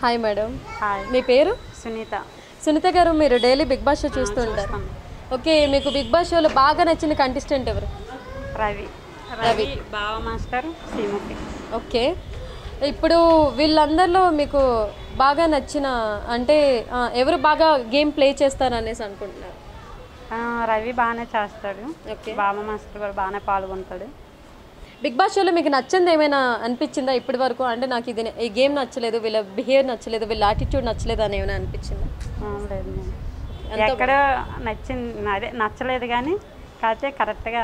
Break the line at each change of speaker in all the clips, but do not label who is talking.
Hi madam
hi
మీ పేరు
సునీత
సునీత గారు మీరు డైలీ బిగ్ బాస్ షో చూస్తూ ఉంటారు
చూస్తాం.
ఓకే మీకు బిగ్ బాస్ షోలో బాగా నచ్చిన కంటెస్టెంట్ ఎవరు
రవి రవి బావ మాస్టర్ శ్రీముఖి
ఓకే ఇప్పుడు వీళ్ళందరిలో మీకు బాగా నచ్చిన అంటే ఆ, ఎవరు బాగా గేమ్ ప్లే చేస్తారు అనేసి అనుకుంటున్నారు
ఆ, రవి బాగానే చేస్తాడు
ఓకే
బావ మాస్టర్ కూడా బాగానే పాల్గొంటాడు
బిగ్ బాస్ షోలో మీకు నచ్చింది ఏమైనా అనిపించిందా ఇప్పటి వరకు అంటే నాకు ఇది ఈ గేమ్ నచ్చలేదు వీళ్ళ బిహేవియర్ నచ్చలేదు వీళ్ళ యాటిట్యూడ్ నచ్చలేదు అని ఏమైనా అనిపించిందా
ఆ, లేదు మేడం. ఎక్కడ నచ్చింది అదే నచ్చలేదు కానీ కాకపోతే కరెక్ట్గా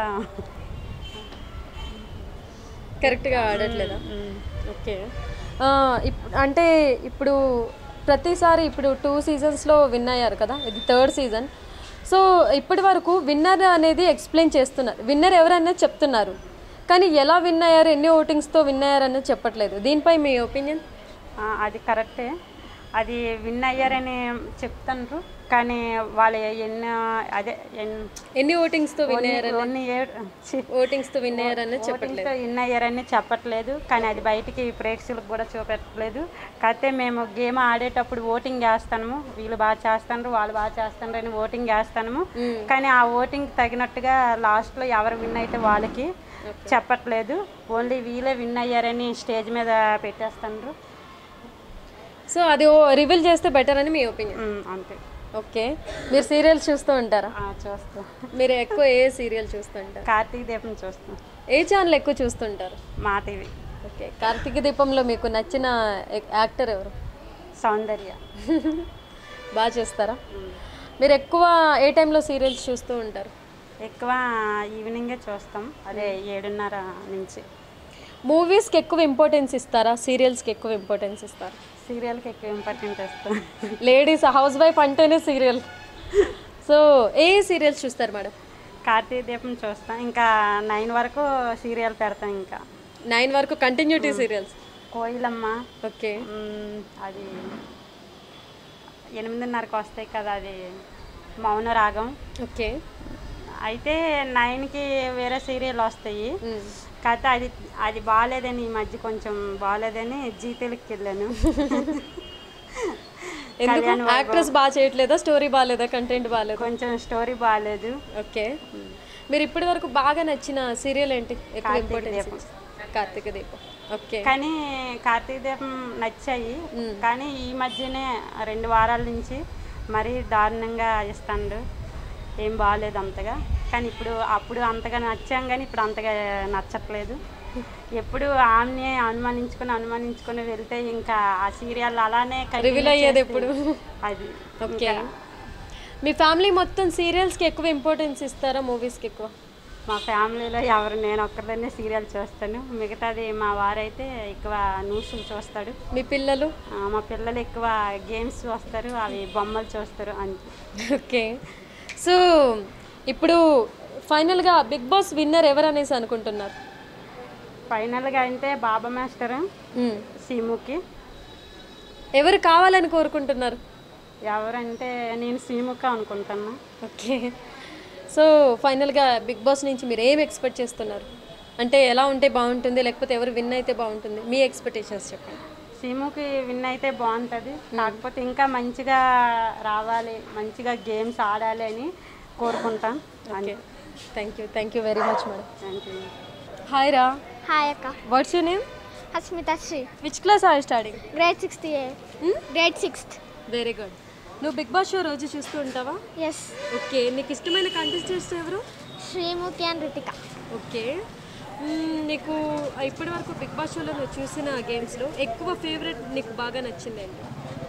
కరెక్ట్గా ఆడట్లేదా ఓకే ఆ, ఇప్- అంటే ఇప్పుడు ప్రతిసారి ఇప్పుడు టూ సీజన్స్లో విన్ అయ్యారు కదా ఇది థర్డ్ సీజన్ సో ఇప్పటి వరకు విన్నర్ అనేది ఎక్స్ప్లెయిన్ చేస్తున్నారు విన్నర్ ఎవరనేది చెప్తున్నారు కానీ ఎలా విన్ అయ్యారు ఎన్ని ఓటింగ్స్తో విన్ అయ్యారు అనేది చెప్పట్లేదు దీనిపై మీ ఒపీనియన్
ఆ, అది కరెక్టే అది విన్ అయ్యారని చెప్తాను కానీ వాళ్ళు ఎన్నో అదే ఎన్-
ఎన్ని ఓటింగ్స్తో విన్ అయ్యారు
ఓన్లీ ఏడు ఛీ,
ఓటింగ్స్తో విన్ అయ్యారు అనేది చెప్పట్లేదు
ఓటింగ్తో విన్ అయ్యారని చెప్పట్లేదు కానీ అది బయటికి ప్రేక్షకులకు కూడా చూపెట్టలేదు కాకపోతే మేము గేమ్ ఆడేటప్పుడు ఓటింగ్ చేస్తాము వీళ్ళు బాగా చేస్తారు వాళ్ళు బాగా చేస్తారు అని ఓటింగ్ చేస్తాము కానీ ఆ ఓటింగ్ తగినట్టుగా లాస్ట్లో ఎవరు విన్ అయితే వాళ్ళకి చెప్పట్లేదు ఓన్లీ వీళ్ళే విన్ అయ్యారని స్టేజ్ మీద పెట్టేస్తారు
సో అది రివీల్ చేస్తే బెటర్ అని మీ ఒపీనియన్
ఉమ్, అంతే
ఓకే మీరు సీరియల్స్ చూస్తూ ఉంటారా
ఆ, చూస్తాం
మీరు ఎక్కువ ఏ సీరియల్ చూస్తుంటారు
కార్తీక దీపం చూస్తాం
ఏ ఛానల్ ఎక్కువ చూస్తుంటారు
మా టీవీ
ఓకే కార్తీక దీపంలో మీకు నచ్చిన ఎక్- యాక్టర్ ఎవరు
సౌందర్య
బాగా చూస్తారా మీరు ఎక్కువ ఏ టైంలో సీరియల్స్ చూస్తూ ఉంటారు
ఎక్కువ ఈవినింగే చూస్తాం అదే ఏడున్నర నుంచి
మూవీస్కి ఎక్కువ ఇంపార్టెన్స్ ఇస్తారా సీరియల్స్కి ఎక్కువ ఇంపార్టెన్స్ ఇస్తారా
సీరియల్కి ఎక్కువ ఇంపార్టెంట్ ఇస్తాం
లేడీస్ హౌస్ వైఫ్ అంటేనే సీరియల్ సో ఏ సీరియల్స్ చూస్తారు మేడం
కార్తీక దీపం చూస్తాం ఇంకా నైన్ వరకు సీరియల్ పెడతాం ఇంకా
నైన్ వరకు continuity serials
Koilamma
okay
hmm, అది ఎనిమిదిన్నరకు వస్తాయి కదా అది మౌన రాగం
ఓకే
అయితే నైన్కి వేరే సీరియల్ వస్తాయి కాకపోతే అది అది బాగాలేదని ఈ మధ్య కొంచెం బాగాలేదని జీ తెలుగుకి వెళ్ళాను
ఎందుకు యాక్ట్రెస్ బాగా చేయట్లేదా స్టోరీ బాగాలేదా కంటెంట్ బాగాలేదా
కొంచెం స్టోరీ బాగాలేదు
ఓకే మీరు ఇప్పటి వరకు బాగా నచ్చిన సీరియల్ ఏంటి ఎక్కువ ఇంపార్టెన్స్ కార్తీక దీపం ఓకే
కానీ కార్తీక దీపం నచ్చాయి కానీ ఈ మధ్యనే రెండు వారాల నుంచి మరీ దారుణంగా ఇస్తాడు ఏం బాగాలేదు అంతగా కానీ ఇప్పుడు అప్పుడు అంతగా నచ్చాం కానీ ఇప్పుడు అంతగా నచ్చట్లేదు ఎప్పుడు ఆమెని అనుమానించుకొని అనుమానించుకొని వెళ్తే ఇంకా ఆ సీరియల్ అలానే continue
రివీల్ అయ్యేది
చేస్తే
ఎప్పుడు
అది
ఓకే
ఇంకా
మీ ఫ్యామిలీ మొత్తం సీరియల్స్కి ఎక్కువ ఇంపార్టెన్స్ ఇస్తారా మూవీస్కి ఎక్కువ
మా ఫ్యామిలీలో ఎవరు నేను ఒక్కరిదాన్నే సీరియల్ చూస్తాను మిగతాది మా వారైతే ఎక్కువ న్యూస్లు చూస్తాడు
మీ పిల్లలు
ఆ, మా పిల్లలు ఎక్కువ గేమ్స్ చూస్తారు అవి బొమ్మలు చూస్తారు అంతే
ఓకే సో ఇప్పుడు ఫైనల్గా బిగ్ బాస్ విన్నర్ ఎవరు అనేసి అనుకుంటున్నారు
ఫైనల్గా అయితే బాబా మాస్టర్
మ్మ్.
సీముకి
ఎవరు కావాలని కోరుకుంటున్నారు
ఎవరంటే నేను సీముక అనుకుంటున్నా
ఓకే సో ఫైనల్గా బిగ్ బాస్ నుంచి మీరు ఏం ఎక్స్పెక్ట్ చేస్తున్నారు అంటే ఎలా ఉంటే బాగుంటుంది లేకపోతే ఎవరు విన్ అయితే బాగుంటుంది మీ ఎక్స్పెక్టేషన్స్ చెప్పండి
సీముకి విన్ అయితే బాగుంటుంది కాకపోతే ఇంకా మంచిగా రావాలి మంచిగా గేమ్స్ ఆడాలి అని కోరుకుంటాం
okay thank you thank you very much madam
thank you
hi రా
హాయ్ అక్క
what's you name
Asmita Sri
which class are starting
grade sixth A grade sixth
very good నువ్వు బిగ్ బాస్ షో రోజు చూస్తూ ఉంటావా
ఎస్
ఓకే నీకు ఇష్టమైన contestants ఎవరు
Sreemukhi and Ritika
okay hmm, నీకు ఇప్పటి వరకు బిగ్ బాస్ షోలో నువ్వు చూసిన గేమ్స్లో ఎక్కువ ఫేవరెట్ నీకు బాగా నచ్చింది ఏంటి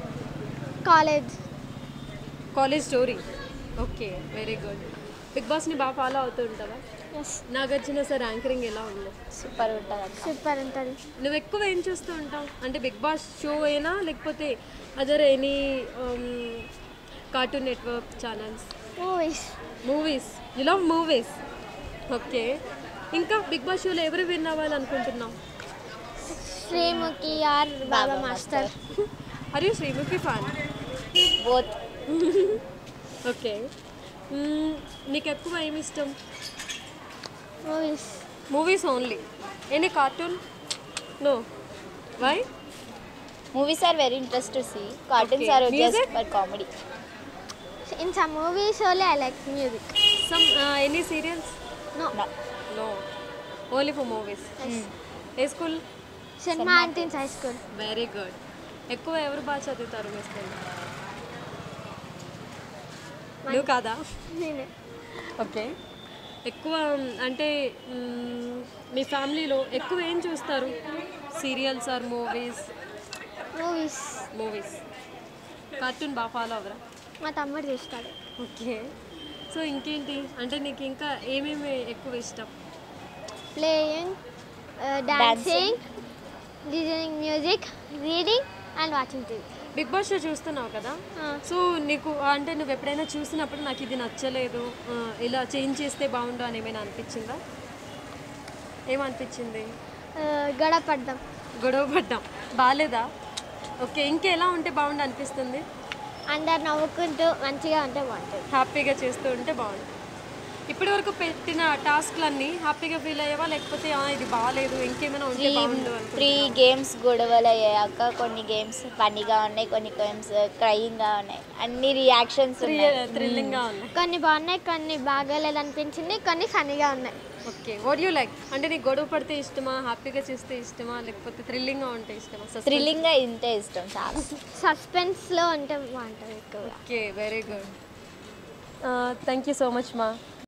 college
college story okay very good Bigg బాస్ని బాగా ఫాలో అవుతూ ఉంటావా
ఎస్
నాగార్జున సార్ యాంకరింగ్ ఎలా ఉంది
సూపర్ ఉంటుంది సూపర్ ఉంటుంది
నువ్వు ఎక్కువ ఏం చూస్తూ ఉంటావు అంటే బిగ్ బాస్ షో అయినా లేకపోతే other any cartoon network channels
movies
movies you love movies okay ఇంకా బిగ్ బాస్ షోలో ఎవరు విన్ అవ్వాలనుకుంటున్నావు
Sreemukhi or Baba master
are you Sreemukhi fan
both
okay నీకు ఎక్కువ ఏమి ఇష్టం
movies
movies only any cartoon no why
Movies are very interesting to see. Cartoons
Okay.
are just
Music?
for comedy.
In some movies only I like music.
Some any serials
No.
No.
No only for movies ఏ school
St. Martin's High School.
Very good ఎక్కువ ఎవరు బాగా చదువుతారు మీ school నువ్వు కాదా
నేనే.
Okay ఎక్కువ మ్, అంటే మ్, మీ ఫ్యామిలీలో ఎక్కువ ఏం చూస్తారు serials or movies
Movies.
Movies cartoon బాగా ఫాలో అవరా
మా తమ్ముడు చూస్తాడు
ఓకే సో ఇంకేంటి అంటే నీకు ఇంకా ఏమేమి ఎక్కువ ఇష్టం
playing dancing listening music reading and watching TV
Bigg Boss show చూస్తున్నావు కదా సో నీకు అంటే నువ్వు ఎప్పుడైనా చూసినప్పుడు నాకు ఇది నచ్చలేదు ఆ, ఇలా చేంజ్ చేస్తే బాగుండు అని ఏమైనా అనిపించిందా ఏమనిపించింది
గొడవ పడ్డాం
గొడవ పడ్డాం బాగాలేదా ఓకే ఇంకెలా ఉంటే బాగుండు అనిపిస్తుంది
అందరు నవ్వుకుంటూ మంచిగా ఉంటే బాగుంటుంది
హ్యాపీగా చేస్తూ ఉంటే బాగుండు ఇప్పటి వరకు పెట్టిన టాస్క్లన్నీ హ్యాపీగా ఫీల్ అయ్యావా లేకపోతే "ఆ, ఇది బాగాలేదు ఇంకేమైనా ఉంటే
త్రీ
బాగుండు అనుకో
త్రీ గేమ్స్ గొడవలు అయ్యాక కొన్ని గేమ్స్ ఫన్నీగా ఉన్నాయి కొన్ని గేమ్స్ క్రయింగ్గా ఉన్నాయి అన్ని రియాక్షన్స్ ఉన్నాయి
థ్రిల్లింగ్గా ఉన్నాయి
కొన్ని బాగున్నాయి కొన్ని బాగాలేదు అనిపించింది కొన్ని ఫనీగా ఉన్నాయి
ఓకే వాట్ యూ లైక్ అంటే నీకు గొడవ పడితే ఇష్టమా హ్యాపీగా చేస్తే ఇష్టమా లేకపోతే థ్రిల్లింగ్గా ఉంటే ఇష్టమా
థ్రిల్లింగ్గా ఇంతే ఇష్టం చాలా
సస్పెన్స్లో ఉంటే బాగుంటుంది ఎక్కువగా
okay very good thank you so much మా